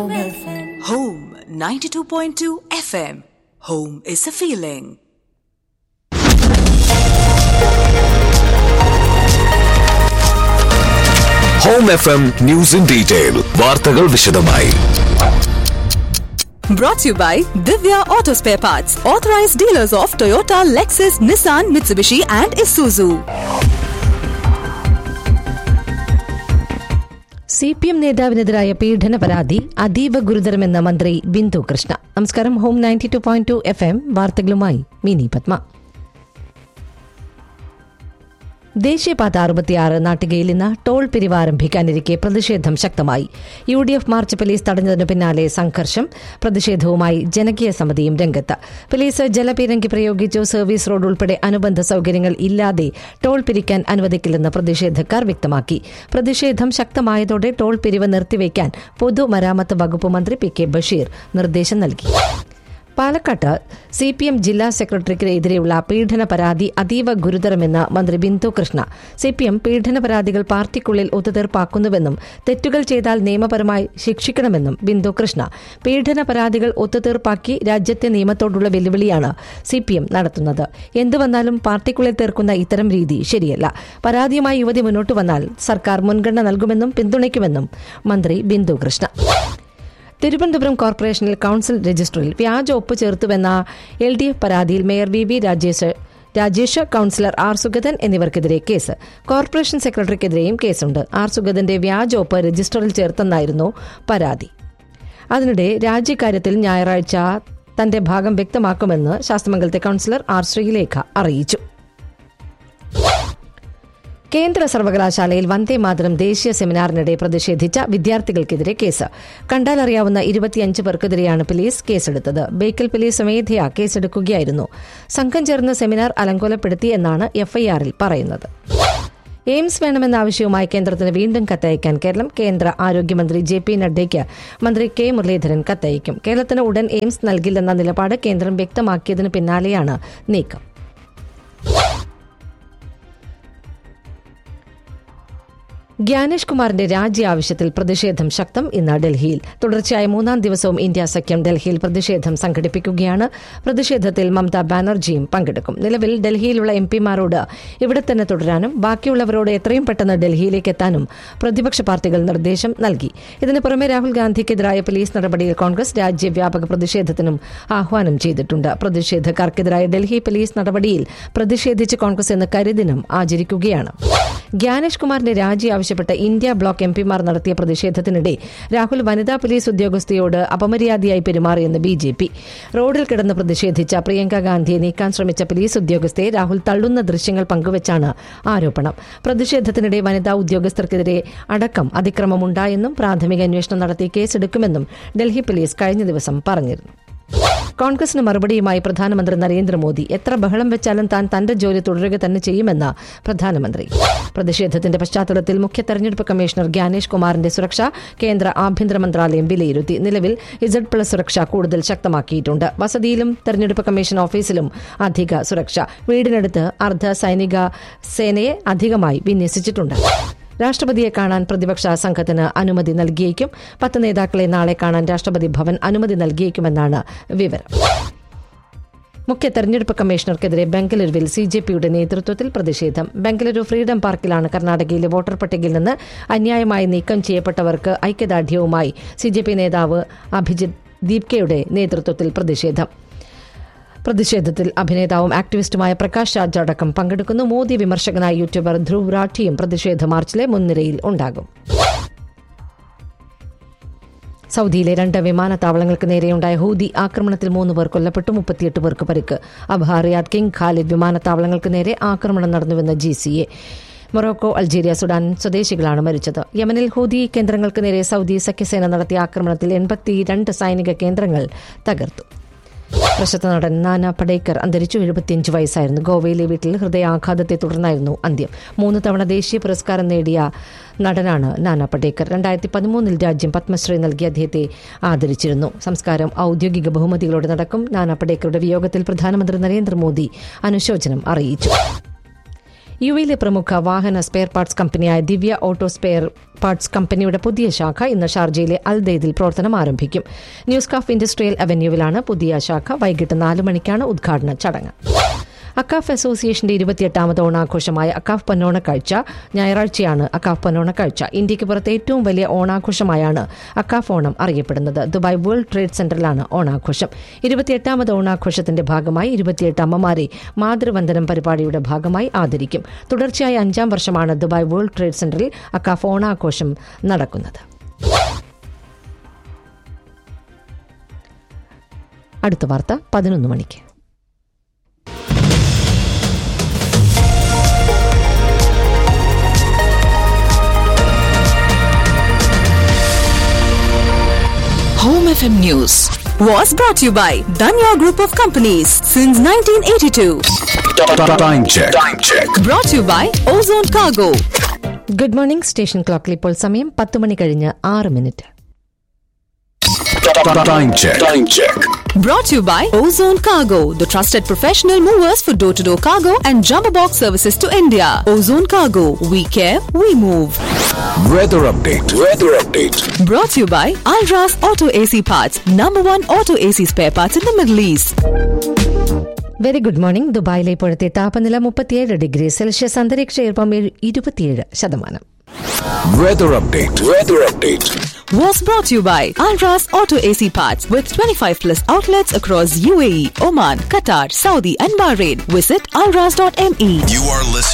Home 92.2 FM. Home is a feeling. Home F M news in detail വാർത്തകൾ വിശദമായി Brought to you by Divya Auto Spare Parts, authorized dealers of Toyota, Lexus, Nissan, Mitsubishi, and Isuzu. C P M നേതാവിനെതിരായ പീഡന പരാതി അതീവ ഗുരുതരമെന്ന് മന്ത്രി ബിന്ദു കൃഷ്ണ നമസ്കാരം home ninety two point two F M വാർത്തകളുമായി മിനി പത്മ ദേശീയപാത അറുപത്തിയാറ് നാട്ടികയിൽ ഇന്ന് ടോൾ പിരിവ് ആരംഭിക്കാനിരിക്കെ പ്രതിഷേധം ശക്തമായി U D F march police തടഞ്ഞതിനു പിന്നാലെ സംഘർഷം പ്രതിഷേധവുമായി ജനകീയ സമിതിയും രംഗത്ത് പോലീസ് ജലപീരങ്കി പ്രയോഗിച്ചു സർവീസ് റോഡ് ഉൾപ്പെടെ അനുബന്ധ സൌകര്യങ്ങൾ ഇല്ലാതെ ടോൾ പിരിക്കാൻ അനുവദിക്കില്ലെന്ന് പ്രതിഷേധക്കാർ വ്യക്തമാക്കി പ്രതിഷേധം ശക്തമായതോടെ ടോൾ പിരിവ് നിർത്തിവെക്കാൻ പൊതുമരാമത്ത് വകുപ്പ് മന്ത്രി പി കെ ബഷീർ നിർദ്ദേശം നൽകി പാലക്കാട്ട് സി പി എം ജില്ലാ സെക്രട്ടറിക്കെതിരെയുള്ള പീഡന പരാതി അതീവ ഗുരുതരമെന്ന് മന്ത്രി Bindu Krishna C P M പീഡന പരാതികൾ പാർട്ടിക്കുള്ളിൽ ഒത്തുതീർപ്പാക്കുന്നുവെന്നും തെറ്റുകൾ ചെയ്താൽ നിയമപരമായി ശിക്ഷിക്കണമെന്നും ബിന്ദു കൃഷ്ണ പീഡന പരാതികൾ ഒത്തുതീർപ്പാക്കി രാജ്യത്തെ നിയമത്തോടുള്ള വെല്ലുവിളിയാണ് സി പി എം നടത്തുന്നത് എന്തു വന്നാലും പാർട്ടിക്കുള്ളിൽ തീർക്കുന്ന ഇത്തരം രീതി ശരിയല്ല പരാതിയുമായി യുവതി മുന്നോട്ട് വന്നാൽ സർക്കാർ മുൻഗണന നൽകുമെന്നും പിന്തുണയ്ക്കുമെന്നും മന്ത്രി ബിന്ദു കൃഷ്ണ തിരുവനന്തപുരം കോർപ്പറേഷനിൽ കൌൺസിൽ രജിസ്റ്ററിൽ വ്യാജ ഒപ്പ് ചേർത്തുവെന്ന എൽ ഡി എഫ് പരാതിയിൽ mayor V V Rajesh Rajesh councillor R Sugathan എന്നിവർക്കെതിരെ കേസ് കോർപ്പറേഷൻ സെക്രട്ടറിക്കെതിരെയും കേസുണ്ട് ആർ സുഗതന്റെ വ്യാജ ഒപ്പ് രജിസ്റ്ററിൽ ചേർത്തെന്നായിരുന്നു പരാതി അതിനിടെ രാജ്യക്കാര്യത്തിൽ ഞായറാഴ്ച തന്റെ ഭാഗം വ്യക്തമാക്കുമെന്ന് ശാസ്തമംഗലത്തെ കൌൺസിലർ ആർ ശ്രീലേഖ അറിയിച്ചു കേന്ദ്ര സർവകലാശാലയിൽ വന്ദേ മാതരം ദേശീയ സെമിനാറിനിടെ പ്രതിഷേധിച്ച വിദ്യാർത്ഥികൾക്കെതിരെ കേസ് കണ്ടാലറിയാവുന്ന ഇരുപത്തിയഞ്ച് പേർക്കെതിരെയാണ് പോലീസ് കേസെടുത്തത് ബേക്കൽ പോലീസ് സ്വമേധയാ കേസെടുക്കുകയായിരുന്നു സംഘം ചേർന്ന് സെമിനാർ അലങ്കോലപ്പെടുത്തി എന്നാണ് എഫ്ഐആറിൽ പറയുന്നത് എയിംസ് വേണമെന്ന ആവശ്യവുമായി കേന്ദ്രത്തിന് വീണ്ടും കത്തയക്കാൻ കേരളം കേന്ദ്ര ആരോഗ്യമന്ത്രി ജെ പി നഡ്ഡയ്ക്ക് മന്ത്രി കെ മുരളീധരൻ കത്തയക്കും കേരളത്തിന് ഉടൻ എയിംസ് നൽകില്ലെന്ന നിലപാട് കേന്ദ്രം വ്യക്തമാക്കിയതിന് പിന്നാലെയാണ് നീക്കം ഗ്യാനേഷ് കുമാറിന്റെ രാജി ആവശ്യത്തിൽ പ്രതിഷേധം ശക്തം ഇന്ന് ഡൽഹിയിൽ തുടർച്ചയായ മൂന്നാം ദിവസവും ഇന്ത്യ സഖ്യം ഡൽഹിയിൽ പ്രതിഷേധം സംഘടിപ്പിക്കുകയാണ് പ്രതിഷേധത്തിൽ മമതാ ബാനർജിയും പങ്കെടുക്കും നിലവിൽ ഡൽഹിയിലുള്ള എം പിമാരോട് ഇവിടെ തന്നെ തുടരാനും ബാക്കിയുള്ളവരോട് എത്രയും പെട്ടെന്ന് ഡൽഹിയിലേക്ക് എത്താനും പ്രതിപക്ഷ പാർട്ടികൾ നിർദ്ദേശം നൽകി ഇതിന് പുറമെ രാഹുൽ ഗാന്ധിക്കെതിരായ പോലീസ് നടപടിയിൽ കോൺഗ്രസ് രാജ്യവ്യാപക പ്രതിഷേധത്തിനും ആഹ്വാനം ചെയ്തിട്ടുണ്ട് പ്രതിഷേധക്കാർക്കെതിരായ ഡൽഹി പോലീസ് നടപടിയിൽ പ്രതിഷേധിച്ച് കോൺഗ്രസ് ഇന്ന് കരിദിനം ആചരിക്കുകയാണ് ഗ്യാനേഷ് കുമാറിന്റെ രാജി ആവശ്യപ്പെട്ട് ഇന്ത്യ ബ്ലോക്ക് എം പിമാർ നടത്തിയ പ്രതിഷേധത്തിനിടെ രാഹുൽ വനിതാ പോലീസ് ഉദ്യോഗസ്ഥയോട് അപമര്യാദയായി പെരുമാറിയെന്ന് ബി ജെ പി റോഡിൽ കിടന്ന് പ്രതിഷേധിച്ച പ്രിയങ്ക ഗാന്ധിയെ നീക്കാൻ ശ്രമിച്ച പോലീസ് ഉദ്യോഗസ്ഥയെ രാഹുൽ തള്ളുന്ന ദൃശ്യങ്ങൾ പങ്കുവച്ചാണ് ആരോപണം പ്രതിഷേധത്തിനിടെ വനിതാ ഉദ്യോഗസ്ഥർക്കെതിരെ അടക്കം അതിക്രമമുണ്ടായെന്നും പ്രാഥമിക അന്വേഷണം നടത്തി കേസെടുക്കുമെന്നും ഡൽഹി പോലീസ് കഴിഞ്ഞ ദിവസം പറഞ്ഞിരുന്നു കോൺഗ്രസിന് മറുപടിയുമായി പ്രധാനമന്ത്രി നരേന്ദ്രമോദി എത്ര ബഹളം വെച്ചാലും താൻ തന്റെ ജോലി തുടരുക തന്നെ ചെയ്യുമെന്ന് പ്രധാനമന്ത്രി പ്രതിഷേധത്തിന്റെ പശ്ചാത്തലത്തിൽ മുഖ്യ തെരഞ്ഞെടുപ്പ് കമ്മീഷണർ ഗ്യാനേഷ് കുമാറിന്റെ സുരക്ഷ കേന്ദ്ര ആഭ്യന്തര മന്ത്രാലയം വിലയിരുത്തി നിലവിൽ ഇസഡ് പ്ലസ് സുരക്ഷ കൂടുതൽ ശക്തമാക്കിയിട്ടുണ്ട് വസതിയിലും തെരഞ്ഞെടുപ്പ് കമ്മീഷൻ ഓഫീസിലും അധിക സുരക്ഷ വീടിനടുത്ത് അർദ്ധ സൈനിക സേനയെ അധികമായി വിന്യസിച്ചിട്ടുണ്ട് രാഷ്ട്രപതിയെ കാണാൻ പ്രതിപക്ഷ സംഘത്തിന് അനുമതി നൽകിയേക്കും പത്ത് നേതാക്കളെ നാളെ കാണാൻ രാഷ്ട്രപതി ഭവൻ അനുമതി നൽകിയേക്കുമെന്നാണ് വിവരം മുഖ്യ തെരഞ്ഞെടുപ്പ് കമ്മീഷണർക്കെതിരെ ബംഗളൂരുവിൽ സി ജെ പിയുടെ നേതൃത്വത്തിൽ പ്രതിഷേധം ബംഗളൂരു ഫ്രീഡം പാർക്കിലാണ് കർണാടകയിലെ വോട്ടർ പട്ടികയിൽ നിന്ന് അന്യായമായി നീക്കം ചെയ്യപ്പെട്ടവർക്ക് ഐക്യദാർഢ്യവുമായി സി ജെ പി നേതാവ് അഭിജിത് ദീപ്കയുടെ നേതൃത്വത്തിൽ പ്രതിഷേധം പ്രതിഷേധത്തിൽ അഭിനേതാവും ആക്ടിവിസ്റ്റുമായ പ്രകാശ് രാജ് അടക്കം പങ്കെടുക്കുന്നു മോദി വിമർശകനായ യൂട്യൂബർ ധ്രുവ് രാഠിയും പ്രതിഷേധ മാർച്ചിലെ മുൻനിരയിൽ ഉണ്ടാകും സൗദിയിലെ രണ്ട് വിമാനത്താവളങ്ങൾക്ക് നേരെയുണ്ടായ ഹൂതി ആക്രമണത്തിൽ മൂന്ന് പേർ കൊല്ലപ്പെട്ടു മുപ്പത്തിയെട്ട് പേർക്ക് പരിക്ക് അബാറിയാദ് കിങ് ഖാലിദ് വിമാനത്താവളങ്ങൾക്ക് നേരെ ആക്രമണം നടന്നുവെന്ന് G C A Morocco Algeria Sudan സ്വദേശികളാണ് മരിച്ചത് യമനിൽ ഹൂതി കേന്ദ്രങ്ങൾക്ക് നേരെ സൗദി സഖ്യസേന നടത്തിയ ആക്രമണത്തിൽ എൺപത്തിരണ്ട് സൈനിക കേന്ദ്രങ്ങൾ തകർത്തു പ്രശസ്ത നടൻ നാന പടേക്കർ അന്തരിച്ചു എഴുപത്തിയഞ്ച് വയസ്സായിരുന്നു ഗോവയിലെ വീട്ടിൽ ഹൃദയാഘാതത്തെ തുടർന്നായിരുന്നു അന്ത്യം മൂന്ന് തവണ ദേശീയ പുരസ്കാരം നേടിയ നടനാണ് നാന പടേക്കർ രണ്ടായിരത്തി പതിമൂന്നിൽ രാജ്യം പത്മശ്രീ നൽകി അദ്ദേഹത്തെ ആദരിച്ചിരുന്നു സംസ്കാരം ഔദ്യോഗിക ബഹുമതികളോടെ നടക്കും നാന പടേക്കറുടെ വിയോഗത്തിൽ പ്രധാനമന്ത്രി നരേന്ദ്രമോദി അനുശോചനം അറിയിച്ചു യു എയിലെ പ്രമുഖ വാഹന സ്പെയർ പാർട്സ് കമ്പനിയായ ദിവ്യ ഓട്ടോ സ്പെയർ പാർട്സ് കമ്പനിയുടെ പുതിയ ശാഖ ഇന്ന് ഷാർജയിലെ അൽദെയ്ദിൽ പ്രവർത്തനം ആരംഭിക്കും ന്യൂസ് കാഫ് ഇൻഡസ്ട്രിയൽ അവന്യൂവിലാണ് പുതിയ ശാഖ വൈകിട്ട് നാല് മണിക്കാണ് ഉദ്ഘാടന ചടങ്ങ് അക്കാഫ് അസോസിയേഷന്റെ ഇരുപത്തിയെട്ടാമത് ഓണാഘോഷമായ അക്കാഫ് പൊന്നോണക്കാഴ്ച ഞായറാഴ്ചയാണ് അക്കാഫ് പൊന്നോണക്കാഴ്ച ഇന്ത്യക്ക് പുറത്ത് ഏറ്റവും വലിയ ഓണാഘോഷമായാണ് അക്കാഫ് ഓണം അറിയപ്പെടുന്നത് ദുബായ് വേൾഡ് ട്രേഡ് സെന്ററിലാണ് ഓണാഘോഷം ഇരുപത്തിയെട്ടാമത് ഓണാഘോഷത്തിന്റെ ഭാഗമായി ഇരുപത്തിയെട്ട് അമ്മമാരെ മാതൃവന്ദനം പരിപാടിയുടെ ഭാഗമായി ആദരിക്കും തുടർച്ചയായ അഞ്ചാം വർഷമാണ് ദുബായ് വേൾഡ് ട്രേഡ് സെന്ററിൽ അക്കാഫ് ഓണാഘോഷം നടക്കുന്നത് അടുത്ത വാർത്ത പതിനൊന്ന് മണിക്ക് Home FM News was brought to you by Danya Group of Companies since 1982. Time check. Time check. Brought to you by Ozone Cargo. Good morning station ക്ലോക്കിൽ ഇപ്പോൾ സമയം പത്ത് മണി കഴിഞ്ഞ് ആറ് minute Time check. Time check. Brought to you by Ozone Cargo, the trusted professional movers for door to door cargo and jumbo box services to India. Ozone Cargo, we care, we move. Weather update. Weather update. Brought to you by Alras Auto AC Parts, number one auto AC spare parts in the Middle East. Very good morning ദുബായിലെ ഇപ്പോഴത്തെ താപനില മുപ്പത്തിയേഴ് degree Celsius അന്തരീക്ഷ ഈർപ്പം ഏഴ്- ഇരുപത്തിയേഴ് ശതമാനം Weather update. Weather update. Was brought to you by Alras Auto AC Parts with 25 plus outlets across UAE, Oman, Qatar, Saudi, and Bahrain. Visit alras.me. You are listening.